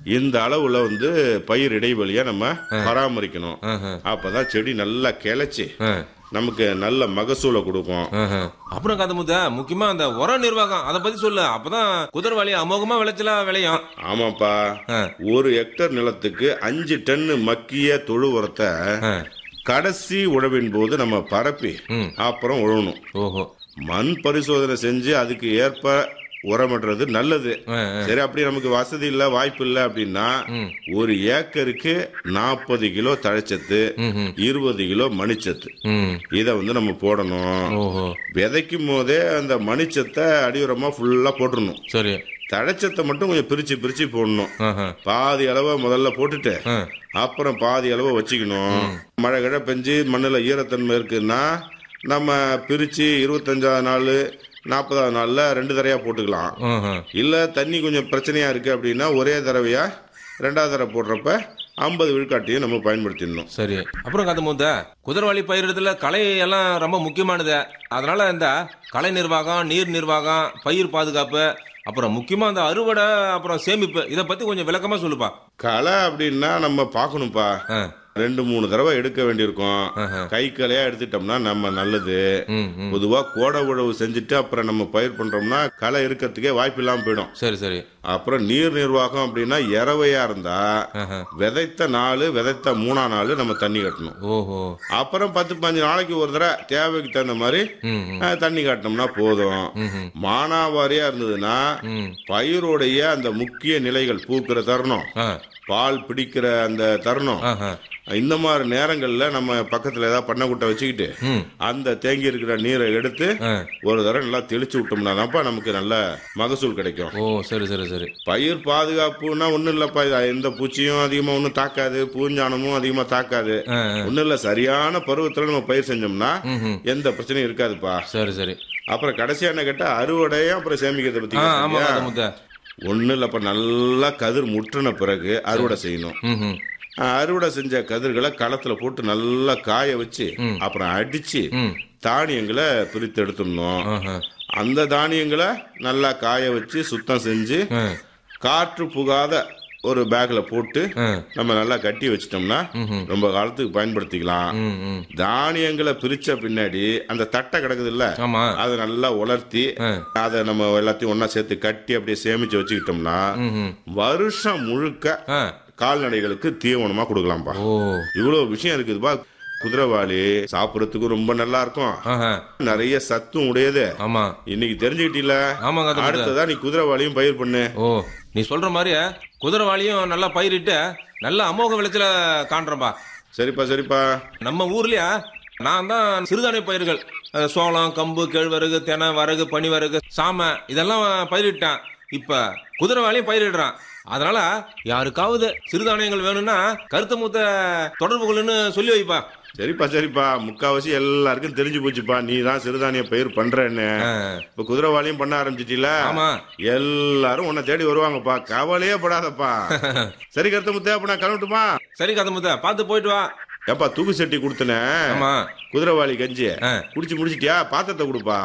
இந்த அளவுல வந்து பயிர் இடைவெளியை நம்ம பராமரிக்கணும் ஆஹா. அப்பதான் செடி நல்லா கிளைச்சி ஆ. நமக்கு நல்ல மகசூலை கொடுக்கும் ஆஹா. அப்புறம் கதமுத்த முக்கியமா அந்த உர நிர்வாகம் அதை பத்தி சொல்லு அப்பதான் குதிரவாளி அமோகமா விளைச்சலா விளையும் ஆமாப்பா ஆ. ஒரு ஹெக்டர் நிலத்துக்கு அஞ்சு டன்னு மக்கிய தொழு உரத்தை ஆ. கடைசி உழவின் போது நம்ம பரப்பி ம். அப்புறம் உழணும் ஓஹோ மண் பரிசோதனை செஞ்சு அதுக்கு ஏற்ப உரமிடுறது நல்லது ஆ, சரி அப்படி நமக்கு வசதி இல்ல வாய்ப்பு இல்ல அப்படின்னா ஒரு ஏக்கருக்கு நாற்பது கிலோ தழைச்சத்து ம்ஹும். இருபது கிலோ மணிச்சத்து ம் இதை வந்து நம்ம போடணும் ஓஹோ விதைக்கும் போதே அந்த மணிச்சத்தை அடியுரமா ஃபுல்லா போட்டுடணும் சரி தழைச்சத்தை மட்டும் கொஞ்சம் பிரிச்சு பிரிச்சு போடணும் ஆஹா. பாதி அளவை முதல்ல போட்டுட்டு ஆ. அப்புறம் பாதி அளவை வச்சுக்கணும் மழை கிழ பெஞ்சு மண்ணுல ஈரத்தன்மை இருக்குன்னா நம்ம பிரிச்சு இருபத்தஞ்சாவது நாள் நாற்பதாவது நாள்ல ரெண்டு தடவையா போட்டுக்கலாம் ஆஹா. இல்ல தண்ணி கொஞ்சம் பிரச்சனையா இருக்கு அப்படின்னா ஒரே தடவையா ரெண்டாவது தடவை போடுறப்ப ஐம்பது விழுக்காட்டையும் நம்ம பயன்படுத்திடணும் சரி அப்புறம் கதமுத்த குதிரவாளி பயிரிடத்துல களை எல்லாம் ரொம்ப முக்கியமானது அதனால இந்த கலை நிர்வாகம் நீர் நிர்வாகம் பயிர் பாதுகாப்பு அப்புறம் முக்கியமா அந்த அறுவடை அப்புறம் சேமிப்பு இதை பத்தி கொஞ்சம் விளக்கமா சொல்லுப்பா களை அப்படின்னா நம்ம பார்க்கணும்ப்பா ஆ. ரெண்டு மூணு தடவை எடுக்க வேண்டியிருக்கும் ஆஹா. கை கலையா எடுத்துட்டோம்னா நம்ம நல்லது ம் ம் பொதுவா கோடை உழவு செஞ்சுட்டு அப்புறம் நம்ம பயிர் பண்றோம்னா களை இருக்கிறதுக்கே வாய்ப்பு இல்லாம போயிடும் சரி சரி அப்புறம் நீர் நிர்வாகம் அப்படின்னா இறவையா இருந்தா ஆஹா. விதைத்த நாள் விதைத்த மூணா நாள் நம்ம தண்ணி கட்டணும் ஓஹோ அப்புறம் பத்து பதினஞ்சு நாளைக்கு ஒரு தடவை தேவைக்கு தகுந்த மாதிரி ம் ம் அஹ், தண்ணி காட்டினோம்னா போதும் ம்ஹும். மானாவாரியா இருந்ததுன்னா ம் பயிருடைய அந்த முக்கிய நிலைகள் பூக்கிற தருணம் ஆ பால் பிடிக்கிற அந்த தருணம் ஆஹா. இந்த மாதிரி நேரங்கள்ல நம்ம பக்கத்துல ஏதாவது பண்ணக்குட்டை வச்சுக்கிட்டு ம் அந்த தேங்கி இருக்கிற நீரை எடுத்து ஆ. ஒரு தடவை நல்லா தெளிச்சு விட்டோம்னா தான்ப்பா நமக்கு நல்ல மகசூல் கிடைக்கும் ஓ சரி சரி சரி பயிர் பாதுகாப்புன்னா ஒண்ணும் இல்லப்பா இது எந்த பூச்சியும் அதிகமா ஒன்றும் தாக்காது பூஞ்சானமும் அதிகமா தாக்காது ஆ, ஒண்ணும் இல்ல சரியான பருவத்துல நம்ம பயிர் செஞ்சோம்னா ம்ஹும். எந்த பிரச்சனையும் இருக்காதுப்பா சரி சரி அப்புறம் கடைசியா என்ன கேட்டா அறுவடையும் அப்புறம் சேமிக்கிறத பத்தி ஆ ஆமா கேட்டீங்க. கதமுத்த ஒண்ணும் இல்லப்பா நல்லா கதிர் முற்றின பிறகு அறுவடை செய்யணும் ம் ம் ஆ, அறுவடை செஞ்ச கதிர்களை களத்துல போட்டு நல்லா காய வச்சு அப்புறம் அடிச்சு ம் தானியங்களை பிரித்து எடுத்துடணும் ஆஹா. அந்த தானியங்களை நல்லா காய வச்சு சுத்தம் செஞ்சு ஆ. காற்று புகாத ஒரு பேக்ல போட்டு ஆ. நம்ம நல்லா கட்டி வச்சிட்டோம்னா ரொம்ப காலத்துக்கு பயன்படுத்திக்கலாம் ம் ம் தானியங்களை பிரிச்ச பின்னாடி அந்த தட்டை கிடக்குது இல்ல ஆமா அதை நல்லா உலர்த்தி ஆ. அதை நம்ம எல்லாத்தையும் ஒண்ணா சேர்த்து கட்டி அப்படியே சேமிச்சு வச்சுக்கிட்டோம்னா ம் ம் வருஷம் முழுக்க ஆ கால்நடைகளுக்கு தீவனமா கொடுக்கலாம்ப்பா ஓ இவ்வளவு விஷயம் இருக்குதுப்பா குதிரைவாளி சாப்பிடறதுக்கு ரொம்ப நல்லா இருக்கும் ஆஹா நிறைய சத்தும் உடையது ஆமா இன்னைக்கு தெரிஞ்சுக்கிட்டீல ஆமாங்க அது அடுத்ததா நீ குதிரைவாளியும் பயிர் பண்ணு ஓ நீ சொல்ற மாதிரி குதிரைவாளியும் நல்லா பயிரிட்டு நல்ல அமோக விளைச்சல காண்றம்பா சரிப்பா சரிப்பா நம்ம ஊர்லயா நான் தான் சிறுதானிய பயிர்கள் அஹ், சோளம் கம்பு கேழ்வரகு தெனை வரகு பனிவரகு சாமை இதெல்லாம் பயிரிட்டேன் இப்ப குதிரைவாளியும் பயிரிடுறான் அதனால யாருக்காவது சிறுதானியங்கள் வேணும்னா கருத்து மூத்த தொடர்பு கொள்ளுன்னு சொல்லி வைப்பா சரிப்பா சரிப்பா முக்காவாசி எல்லாருக்கும் தெரிஞ்சு போச்சுப்பா நீ தான் சிறுதானிய பயிர் பண்றேன்னு ஆ. இப்ப குதிரைவாளியும் பண்ண ஆரம்பிச்சிட்டீல ஆமா எல்லாரும் உன்னை தேடி வருவாங்கப்பா கவலையே படாதப்பா சரி கருத்து முத்தே அப்ப நான் கிளம்பட்டுமா சரி கதை மூத்த பார்த்து போயிட்டு வா ஏப்பா தூக்கு சட்டி கொடுத்தனேன் ஆமா குதிரைவாளி கஞ்சி ஆ. குடிச்சு முடிச்சிட்டியா பாத்திரத்தை கொடுப்பா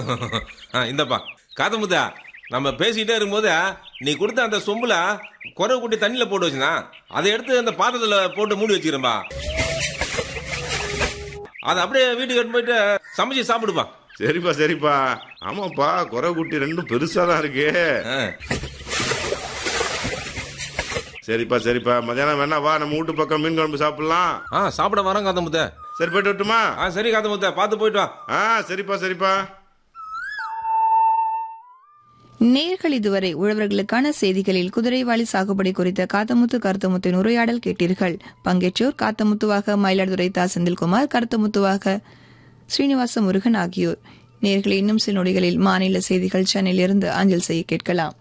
ஆ, இந்தப்பா காதமுத்தா நம்ம பேசிக்கிட்டே இருக்கும்போது நீ கொடுத்த அந்த சொம்புல குறை குட்டி தண்ணியில போட்டு வச்சுனா அதை எடுத்து அந்த பாத்திரத்துல போட்டு மூடி வச்சுக்கிறேன்பா அதை அப்படியே வீட்டுக்கு எடுத்து போயிட்டு சமைச்சு சாப்பிடுப்பா சரிப்பா சரிப்பா ஆமாப்பா குறை குட்டி ரெண்டும் பெருசா தான் இருக்கு ஆ, சரிப்பா சரிப்பா மதியானம் வேணா வா நம்ம வீட்டு பக்கம் மீன் குழம்பு சாப்பிடலாம் ஆ சாப்பிட வரேன் காதமுத்த சரி போயிட்டு வரட்டுமா ஆ சரி காதமுத்த பார்த்து போயிட்டு வா ஆ சரிப்பா சரிப்பா நேர்கள் இதுவரை உழவர்களுக்கான செய்திகளில் குதிரைவாளி சாகுபடி குறித்த காத்தமுத்து கருத்தமுத்தின் உரையாடல் கேட்டீர்கள் பங்கேற்றோர் காத்தமுத்துவாக மயிலாடுதுறை தா செந்தில்குமார் கருத்தமுத்துவாக ஸ்ரீனிவாச முருகன் ஆகியோர் நேர்களை இன்னும் சில நொடிகளில் மாநில செய்திகள் சென்னையிலிருந்து அஞ்சல் செய்ய கேட்கலாம்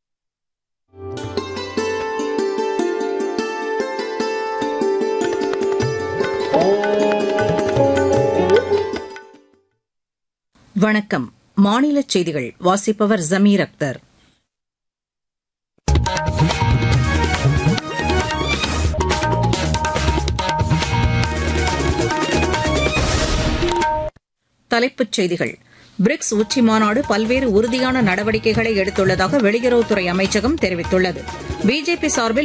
வணக்கம் மாநில செய்திகள் வாசிப்பவர் ஜமீர் அக்தர் தலைப்புச் செய்திகள் பிரிக்ஸ் உச்சி மாநாடு பல்வேறு உறுதியான நடவடிக்கைகளை எடுத்துள்ளதாக வெளியுறவுத்துறை அமைச்சகம் தெரிவித்துள்ளது பிஜேபி சார்பில்